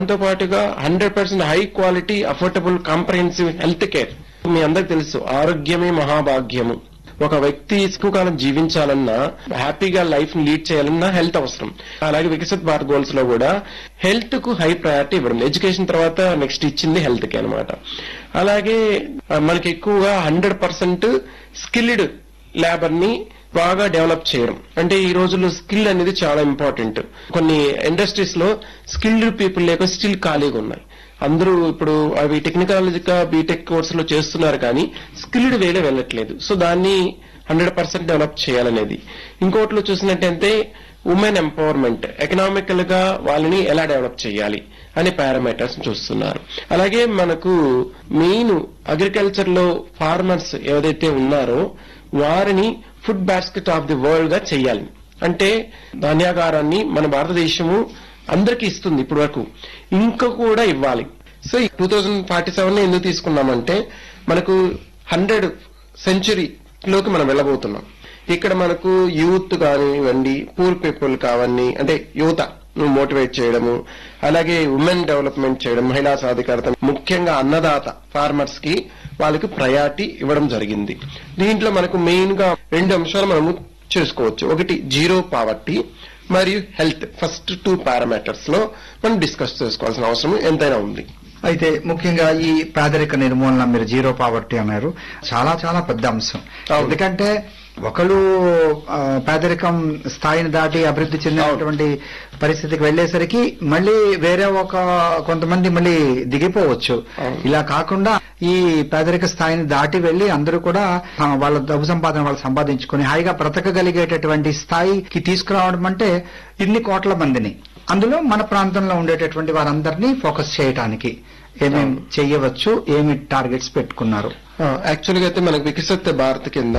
దాంతో పాటుగా hundred percent high quality affordable comprehensive health care మీ అందరికి తెలుసు ఆరోగ్యమే మహాభాగ్యము ఒక వ్యక్తి ఎక్కువ కాలం జీవించాలన్నా హ్యాపీగా లైఫ్ ని లీడ్ చేయాలన్నా హెల్త్ అవసరం అలాగే వికసిత్ భారత్ గోల్స్ లో కూడా హెల్త్ కు హై ప్రయారిటీ ఇవ్వడం ఎడ్యుకేషన్ తర్వాత నెక్స్ట్ ఇచ్చింది హెల్త్ కి అనమాట అలాగే ఆ, మనకి ఎక్కువగా హండ్రెడ్ పర్సెంట్ స్కిల్డ్ లేబర్ ని బాగా డెవలప్ చేయడం అంటే ఈ రోజుల్లో స్కిల్ అనేది చాలా ఇంపార్టెంట్ కొన్ని ఇండస్ట్రీస్ లో స్కిల్డ్ పీపుల్ లేక స్టిల్ ఖాళీగా ఉన్నాయి అందరూ ఇప్పుడు అవి టెక్నికాలజిగా బీటెక్ కోర్సులో చేస్తున్నారు కానీ స్కిల్డ్ వేలో వెళ్ళట్లేదు సో దాన్ని హండ్రెడ్ పర్సెంట్ డెవలప్ చేయాలనేది ఇంకోటిలో చూసినట్టయితే ఉమెన్ ఎంపవర్మెంట్ ఎకనామికల్ గా వాళ్ళని ఎలా డెవలప్ చేయాలి అనే పారామీటర్స్ చూస్తున్నారు అలాగే మనకు మెయిన్ అగ్రికల్చర్ లో ఫార్మర్స్ ఏదైతే ఉన్నారో వారిని food basket of the world గా చేయాలి అంటే ధాన్యాగారాన్ని మన భారతదేశము అందరికీ ఇస్తుంది ఇప్పటి వరకు ఇంకా కూడా ఇవ్వాలి so two thousand forty seven లో ఎందుకు తీసుకున్నామంటే మనకు హండ్రెడ్ సెంచురీలోకి మనం వెళ్ళబోతున్నాం ఇక్కడ మనకు యూత్ కానివ్వండి పూర్ పీపుల్ కావని అంటే యువత మోటివేట్ చేయడము అలాగే ఉమెన్ డెవలప్మెంట్ చేయడం మహిళా సాధికారత ముఖ్యంగా అన్నదాత ఫార్మర్స్ కి వాళ్ళకి ప్రయారిటీ ఇవ్వడం జరిగింది దీంట్లో మనకు మెయిన్ గా రెండు అంశాలు మనము చేసుకోవచ్చు ఒకటి జీరో పావర్టీ మరియు హెల్త్ ఫస్ట్ టూ పారామీటర్స్ లో మనం డిస్కస్ చేసుకోవాల్సిన అవసరం ఎంతైనా ఉంది అయితే ముఖ్యంగా ఈ పేదరిక నిర్మూలన మీరు జీరో పావర్టీ అన్నారు చాలా చాలా పెద్ద అంశం అవును. ఎందుకంటే ఒకళ్ళు ఆ, పేదరికం స్థాయిని దాటి అభివృద్ధి చెందినటువంటి పరిస్థితికి వెళ్లేసరికి మళ్ళీ వేరే ఒక కొంతమంది మళ్ళీ దిగిపోవచ్చు అవును. ఇలా కాకుండా ఈ పేదరిక స్థాయిని దాటి వెళ్లి అందరూ కూడా ఆ, వాళ్ళ డబ్బు సంపాదన వాళ్ళు సంపాదించుకుని హాయిగా బ్రతకగలిగేటటువంటి స్థాయికి తీసుకురావడం అంటే ఇన్ని కోట్ల మందిని అందులో మన ప్రాంతంలో ఉండేటటువంటి వారందరినీ ఫోకస్ చేయడానికి ఏమేం చెయ్యవచ్చు ఏమి టార్గెట్స్ పెట్టుకున్నారు యాక్చువల్ గా అయితే మనకు వికసిత భారత్ కింద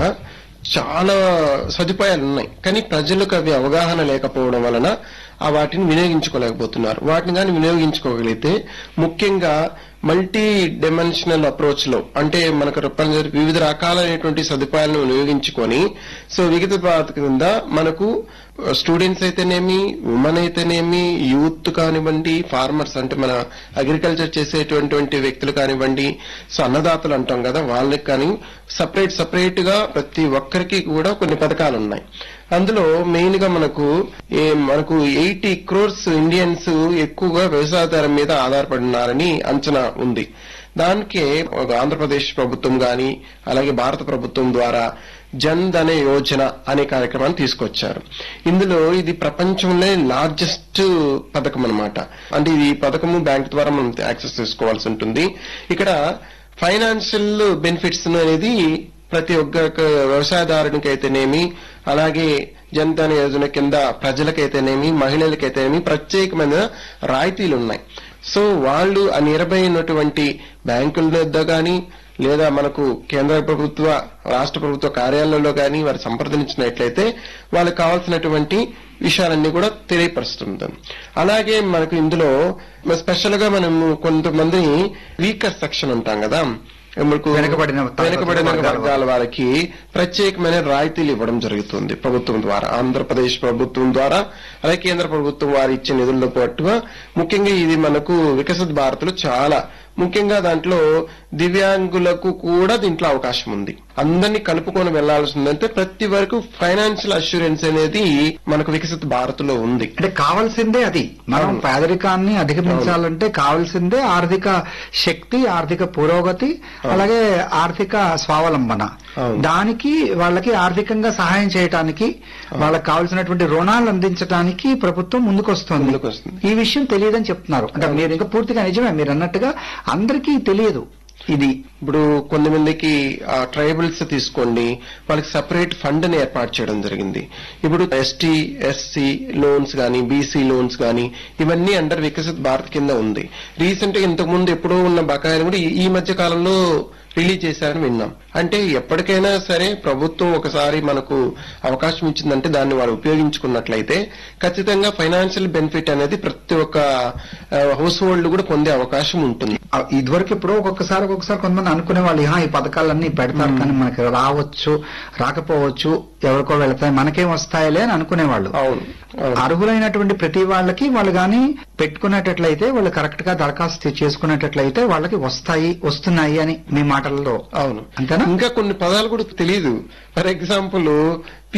చాలా సదుపాయాలు ఉన్నాయి కానీ ప్రజలకు అవి అవగాహన లేకపోవడం వలన ఆ వాటిని వినియోగించుకోలేకపోతున్నారు వాటిని కానీ వినియోగించుకోగలిగితే ముఖ్యంగా మల్టీ డైమెన్షనల్ అప్రోచ్ లో అంటే మనకు రూపొందించిన వివిధ రకాలైనటువంటి సదుపాయాలను వినియోగించుకొని సో వికసిత భారత్ కింద మనకు స్టూడెంట్స్ అయితేనేమి ఉమెన్ అయితేనేమి యూత్ కానివ్వండి ఫార్మర్స్ అంటే మన అగ్రికల్చర్ చేసేటువంటి వ్యక్తులు కానివ్వండి సో అన్నదాతలు అంటాం కదా వాళ్ళకి కానీ సపరేట్ సపరేట్ గా ప్రతి ఒక్కరికి కూడా కొన్ని పథకాలు ఉన్నాయి అందులో మెయిన్ గా మనకు ఏ- మనకు ఎయిటీ క్రోర్స్ ఇండియన్స్ ఎక్కువగా వ్యవసాయదారం మీద ఆధారపడి ఉన్నారని అంచనా ఉంది దానికే ఒక ఆంధ్రప్రదేశ్ ప్రభుత్వం గాని అలాగే భారత ప్రభుత్వం ద్వారా జన్ ధన యోజన అనే కార్యక్రమాన్ని తీసుకొచ్చారు ఇందులో ఇది ప్రపంచంలో లార్జెస్ట్ పథకం అన్నమాట అంటే ఇది ఈ పథకము బ్యాంక్ ద్వారా మనం యాక్సెస్ చేసుకోవాల్సి ఉంటుంది ఇక్కడ ఫైనాన్షియల్ బెనిఫిట్స్ అనేది ప్రతి ఒక్క వ్యవసాయదారునికి అయితేనేమి అలాగే జనధన యోజన కింద ప్రజలకైతేనేమి మహిళలకైతేనేమి ప్రత్యేకమైన రాయితీలు ఉన్నాయి సో వాళ్ళు ఆ నియర్బై ఉన్నటువంటి బ్యాంకుల వద్ద గాని లేదా మనకు కేంద్ర ప్రభుత్వ రాష్ట్ర ప్రభుత్వ కార్యాలయాల్లో గాని వారు సంప్రదించినట్లయితే వాళ్ళకి కావాల్సినటువంటి విషయాలన్నీ కూడా తెలియపరుస్తుంది అలాగే మనకు ఇందులో స్పెషల్ గా మనము కొంతమంది వీకర్ సెక్షన్ ఉంటాం కదా మనకు వెనుకబడిన వెనుకబడిన వర్గాల వర్గాల వారికి ప్రత్యేకమైన రాయితీలు ఇవ్వడం జరుగుతుంది ప్రభుత్వం ద్వారా ఆంధ్రప్రదేశ్ ప్రభుత్వం ద్వారా అలాగే కేంద్ర ప్రభుత్వం వారు ఇచ్చే నిధులతో పాటుగా ముఖ్యంగా ఇది మనకు వికసిత్ భారత్ లో చాలా ముఖ్యంగా దాంట్లో దివ్యాంగులకు కూడా దీంట్లో అవకాశం ఉంది అందరినీ కలుపుకొని వెళ్లాల్సిందంటే ప్రతి వరకు ఫైనాన్షియల్ అష్యూరెన్స్ అనేది మనకు వికసిత్ భారత్ లో ఉంది అంటే కావాల్సిందే అది మనం అవును. పేదరికాన్ని అధిగమించాలంటే కావాల్సిందే ఆర్థిక శక్తి ఆర్థిక పురోగతి అలాగే ఆర్థిక స్వావలంబన అవును. దానికి వాళ్ళకి ఆర్థికంగా సహాయం చేయటానికి వాళ్ళకి కావాల్సినటువంటి రుణాలు అందించడానికి ప్రభుత్వం ముందుకొస్తుంది ముందుకొస్తుంది. ఈ విషయం తెలియదని చెప్తున్నారు అంటే మీరు ఇంకా పూర్తిగా నిజమే మీరు అన్నట్టుగా అందరికీ తెలియదు ఇది ఇప్పుడు కొంతమందికి ఆ ట్రైబల్స్ తీసుకోండి వాళ్ళకి సపరేట్ ఫండ్ ని ఏర్పాటు చేయడం జరిగింది ఇప్పుడు ఎస్టీ ఎస్సీ లోన్స్ గాని బీసీ లోన్స్ గాని ఇవన్నీ అండర్ వికసిత్ భారత్ కింద ఉంది రీసెంట్ గా ఇంతకు ముందు ఎప్పుడో ఉన్న బకాయిలు కూడా ఈ- ఈ మధ్య కాలంలో రిలీజ్ చేశారని విన్నాం అంటే ఎప్పటికైనా సరే ప్రభుత్వం ఒకసారి మనకు అవకాశం ఇచ్చిందంటే దాన్ని వారు ఉపయోగించుకున్నట్లయితే ఖచ్చితంగా ఫైనాన్షియల్ బెనిఫిట్ అనేది ప్రతి ఒక్క హౌస్ హోల్డ్ కూడా పొందే అవకాశం ఉంటుంది ఆ, ఇదివరకు ఎప్పుడో ఒక్కొక్కసారి ఒక్కొక్కసారి కొంతమంది అనుకునే వాళ్ళు "ఆ, ఈ పథకాలన్నీ పెడతారు కానీ మనకి రావచ్చు రాకపోవచ్చు ఎవరికో వెళతాయి మనకేం వస్తాయిలే అని అనుకునేవాళ్ళు అవును అవును అర్హులైనటువంటి ప్రతి వాళ్ళకి వాళ్ళు గాని పెట్టుకునేటట్లయితే వాళ్ళు కరెక్ట్ గా దరఖాస్తు చేసుకునేటట్లయితే వాళ్ళకి వస్తాయి వస్తున్నాయి అని మీ మాటల్లో అవును అంతేనా ఇంకా కొన్ని పదాలు కూడా తెలియదు ఫర్ ఎగ్జాంపుల్